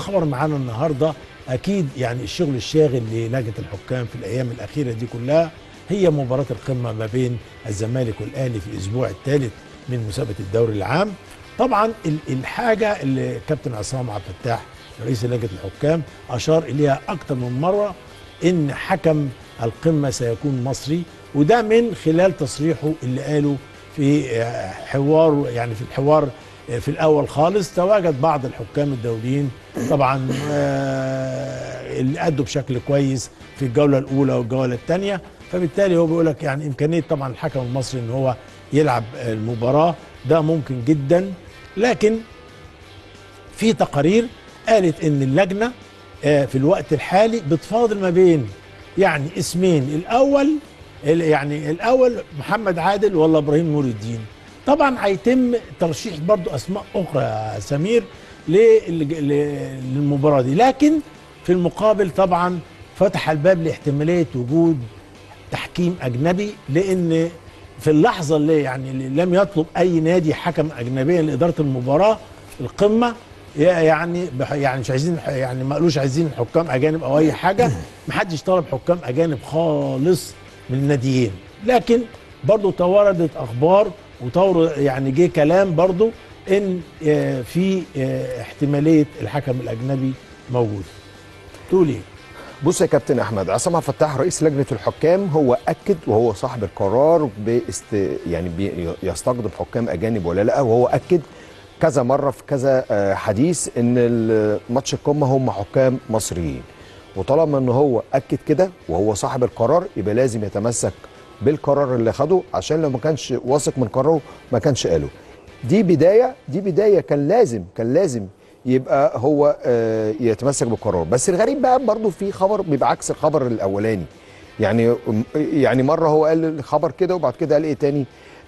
خبر معانا النهارده اكيد يعني الشغل الشاغل للجنه الحكام في الايام الاخيره دي كلها هي مباراه القمه ما بين الزمالك والاهلي في الاسبوع الثالث من مسابقه الدوري العام طبعا ال- الحاجه اللي كابتن عصام عبد الفتاح رئيس لجنه الحكام اشار اليها اكثر من مره ان حكم القمه سيكون مصري وده من خلال تصريحه اللي قاله في آه، حوار يعني في الحوار آه، في الاول خالص تواجد بعض الحكام الدوليين طبعا آه، اللي ادوا بشكل كويس في الجوله الاولى والجوله الثانيه فبالتالي هو بيقول لك يعني امكانيه طبعا الحكم المصري ان هو يلعب المباراه ده ممكن جدا لكن في تقارير قالت ان اللجنه آه، في الوقت الحالي بتفاضل ما بين يعني اسمين الاول ال- يعني الاول محمد عادل ولا ابراهيم نور الدين طبعا هيتم ترشيح برضو اسماء اخرى يا سمير لل- ل- للمباراه دي لكن في المقابل طبعا فتح الباب لاحتماليه وجود تحكيم اجنبي لان في اللحظه اللي يعني اللي لم يطلب اي نادي حكم اجنبيا لاداره المباراه القمه يعني بح- يعني مش عايزين يعني ما قالوش عايزين حكام اجانب او اي حاجه ما حدش طلب حكام اجانب خالص من الناديين لكن برضو توردت اخبار وطور يعني جه كلام برضو ان آه، في آه، احتماليه الحكم الاجنبي موجود تقول ايه بص يا كابتن احمد عصام عبد الفتاح رئيس لجنه الحكام هو اكد وهو صاحب القرار باست يعني بي- يستخدم حكام اجانب ولا لا وهو اكد كذا مره في كذا آه، حديث ان ال- ماتش القمه هم حكام مصريين وطالما ان هو اكد كده وهو صاحب القرار يبقى لازم يتمسك بالقرار اللي خده عشان لو ما كانش واثق من قراره ما كانش قاله دي بدايه دي بدايه كان لازم كان لازم يبقى هو آه، يتمسك بالقرار بس الغريب بقى برضو في خبر بيبقى عكس الخبر الاولاني يعني يعني مره هو قال الخبر كده وبعد كده قال ايه تاني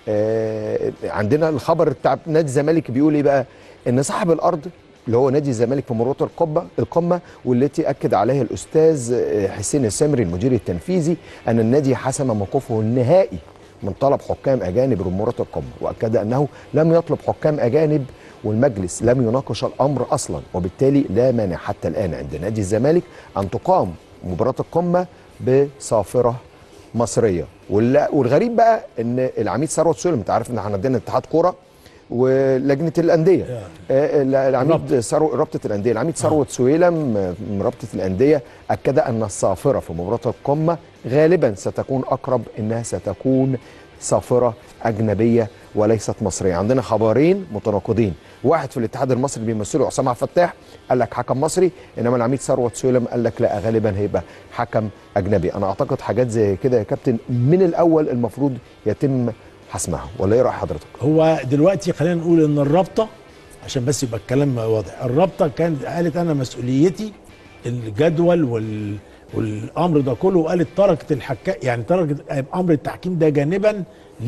آه عندنا الخبر بتاع نادي الزمالك بيقول ايه بقى ان صاحب الارض اللي هو نادي الزمالك في مباراه القمه القمه والتي اكد عليها الاستاذ آه، حسين السمري المدير التنفيذي ان النادي حسم موقفه النهائي من طلب حكام اجانب لمباراه القمه واكد انه لم يطلب حكام اجانب والمجلس لم يناقش الامر اصلا وبالتالي لا مانع حتى الان عند نادي الزمالك ان تقام مباراه القمه بصافره مصريه وال- والغريب بقى ان العميد ثروت سلم انت عارف ان احنا عندنا اتحاد كوره ولجنه الانديه آه، ال- العميد ثروت رابطه الانديه العميد ثروت سويلم آه، من رابطه الانديه اكد ان الصافره في مباراه القمه غالبا ستكون اقرب انها ستكون صافره اجنبيه وليست مصريه عندنا خبرين متناقضين واحد في الاتحاد المصري بيمثله عصام عبد الفتاح قال لك حكم مصري انما العميد ثروت سويلم قال لك لا غالبا هيبقى حكم اجنبي انا اعتقد حاجات زي كده يا كابتن من الاول المفروض يتم حسمها ولا ايه راي حضرتك هو دلوقتي خلينا نقول ان الرابطه عشان بس يبقى الكلام واضح الرابطه كانت قالت انا مسؤوليتي الجدول وال والامر ده كله وقالت تركت الحكا يعني تركت امر التحكيم ده جانبا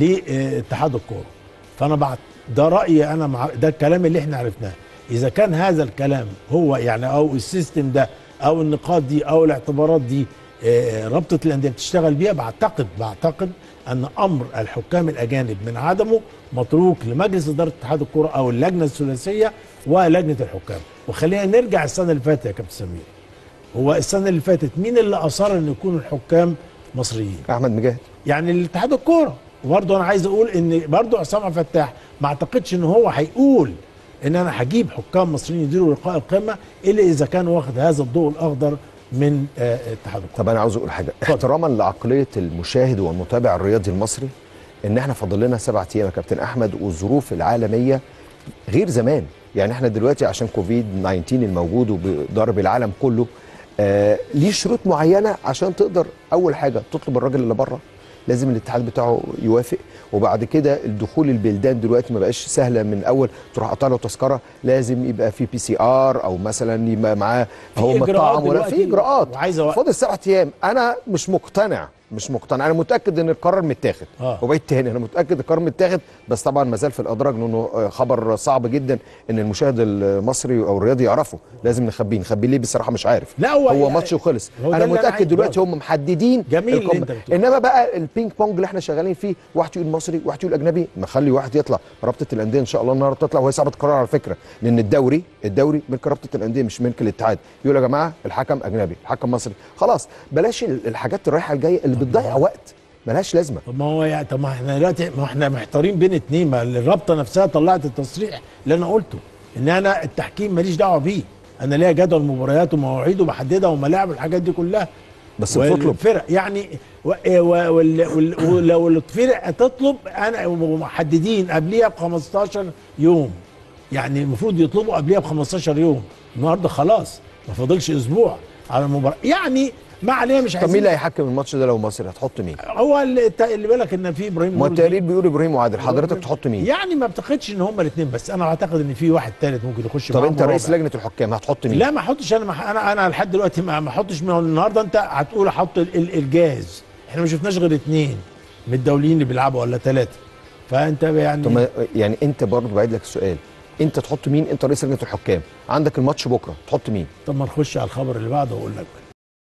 لاتحاد الكوره فانا بعد ده رايي انا مع ده الكلام اللي احنا عرفناه اذا كان هذا الكلام هو يعني او السيستم ده او النقاط دي او الاعتبارات دي آه، رابطه الانديه بتشتغل بيها بعتقد بعتقد ان امر الحكام الاجانب من عدمه متروك لمجلس اداره اتحاد الكوره او اللجنه الثلاثيه ولجنه الحكام وخلينا نرجع السنه اللي فاتت يا كابتن سمير هو السنه اللي فاتت مين اللي اصر ان يكون الحكام مصريين احمد مجاهد يعني الاتحاد الكوره وبرضه انا عايز اقول ان برضه عصام عبد الفتاح ما اعتقدش ان هو هيقول ان انا هجيب حكام مصريين يديروا لقاء القمه الا اذا كان واخد هذا الضوء الاخضر من آه، اتحاد الكوره طب انا عاوز اقول حاجه احتراما لعقليه المشاهد والمتابع الرياضي المصري ان احنا فاضل لنا سبعة ايام يا كابتن احمد والظروف العالميه غير زمان يعني احنا دلوقتي عشان كوفيد 19 الموجود وبضرب العالم كله آه ليه شروط معينه عشان تقدر اول حاجه تطلب الراجل اللي بره لازم الاتحاد بتاعه يوافق وبعد كده الدخول البلدان دلوقتي ما بقاش سهله من اول تروح قطع له تذكره لازم يبقى في بي سي ار او مثلا يبقى معاه في هو إجراءات مطعم ولا دلوقتي في اجراءات وعايزة وقت. فاضل سبعة ايام انا مش مقتنع مش مقتنع انا متاكد ان القرار متاخد آه. وبعيد تاني انا متاكد القرار متاخد بس طبعا ما زال في الادراج لانه آه، خبر صعب جدا ان المشاهد المصري او الرياضي يعرفه لازم نخبيه نخبيه ليه بصراحه مش عارف لا، هو هو يعني- ماتش وخلص هو ده انا اللي أنا متاكد عايز دلوقتي برضه. هم محددين جميل اللي القم- أنت بتقوله. انما بقى البينج بونج اللي احنا شغالين فيه واحد يقول مصري واحد يقول اجنبي نخلي واحد يطلع رابطه الانديه ان شاء الله النهارده تطلع وهي صعبه قرار على فكره لان الدوري الدوري ملك رابطه الانديه مش ملك الاتحاد يقول يا جماعه الحكم اجنبي الحكم مصري خلاص بلاش ال- الحاجات الرايحه الجايه اللي بتضيع وقت ملهاش لازمه طب ما هو يعني طب ما احنا دلوقتي ما احنا محتارين بين اتنين ما الرابطه نفسها طلعت التصريح اللي انا قلته ان انا التحكيم ماليش دعوه بيه انا ليا جدول مباريات ومواعيد وبحددها وملاعب والحاجات دي كلها بس بتطلب والفرق يعني و- و- وال- وال- ولو الفرق تطلب انا محددين قبليها ب 15 يوم يعني المفروض يطلبوا قبليها ب 15 يوم النهارده خلاص ما فاضلش اسبوع على المباراه يعني ما علينا مش طب عايزين مين اللي هيحكم الماتش ده لو مصري هتحط مين؟ هو اللي, اللي بالك ان في ابراهيم ما نور التقرير بيقول ابراهيم وعادل حضرتك تحط مين؟ يعني ما اعتقدش ان هم الاثنين بس انا اعتقد ان في واحد ثالث ممكن يخش طب معاهم انت رئيس رابع. لجنه الحكام هتحط مين؟ لا ما احطش انا ما انا انا لحد دلوقتي ما ما احطش من النهارده انت هتقول احط ال- ال- الجاهز احنا ما شفناش غير اثنين من الدوليين اللي بيلعبوا ولا ثلاثه فانت يعني طب ما- يعني انت برضه بعيد لك السؤال انت تحط مين؟ انت رئيس لجنه الحكام عندك الماتش بكره تحط مين؟ طب ما نخش على الخبر اللي بعده واقول لك